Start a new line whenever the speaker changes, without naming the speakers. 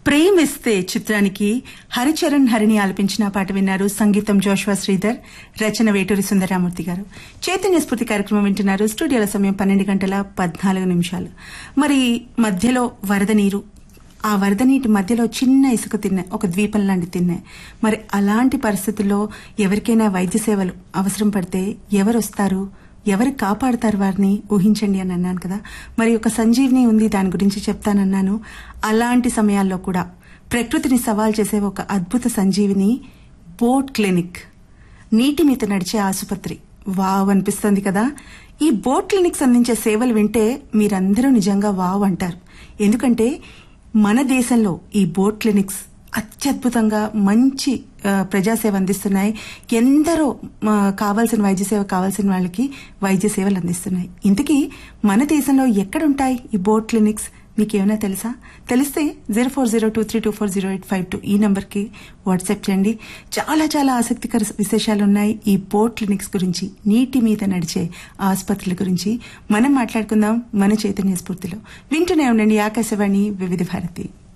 ప్రేమిస్తే చిత్రానికి హరిచరణ్ హరిని ఆలపించిన పాట విన్నారు సంగీతం జోష్వా శ్రీధర్ రచన వేటూరి సుందరామూర్తి గారు చైతన్య స్ఫూర్తి కార్యక్రమం వింటున్నారు స్టూడియోల సమయం పన్నెండు గంటల పద్నాలుగు నిమిషాలు మరి మధ్యలో వరద నీరు ఆ వరద నీటి మధ్యలో చిన్న ఇసుక తిన్న ఒక ద్వీపం లాంటి తిన్న మరి అలాంటి పరిస్థితుల్లో ఎవరికైనా వైద్య సేవలు అవసరం పడితే ఎవరు వస్తారు ఎవరు కాపాడతారు వారిని ఊహించండి అని అన్నాను కదా మరి ఒక సంజీవిని ఉంది దాని గురించి చెప్తానన్నాను అలాంటి సమయాల్లో కూడా ప్రకృతిని సవాల్ చేసే ఒక అద్భుత సంజీవిని బోట్ క్లినిక్ నీటి మీద నడిచే ఆసుపత్రి వావ్ అనిపిస్తుంది కదా ఈ బోట్ క్లినిక్స్ అందించే సేవలు వింటే మీరందరూ నిజంగా వావ్ అంటారు ఎందుకంటే మన దేశంలో ఈ బోట్ క్లినిక్స్ అత్యద్భుతంగా మంచి ఆ, ప్రజాసేవ అందిస్తున్నాయి ఎందరో ఆ, కావాల్సిన వైద్య సేవ కావాల్సిన వాళ్ళకి వైద్య సేవలు అందిస్తున్నాయి ఇంతకీ మన దేశంలో ఎక్కడుంటాయి ఈ బోట్ క్లినిక్స్ మీకేమైనా తెలుసా తెలిస్తే zero four zero two three two four zero eight five two ఈ నంబర్కి వాట్సాప్ చేయండి చాలా చాలా ఆసక్తికర విశేషాలు ఉన్నాయి ఈ బోట్ క్లినిక్స్ గురించి నీటి మీద నడిచే ఆసుపత్రుల గురించి మనం మాట్లాడుకుందాం మన చైతన్య స్ఫూర్తిలో వింటూనే ఉండండి ఆకాశవాణి వివిధ భారతి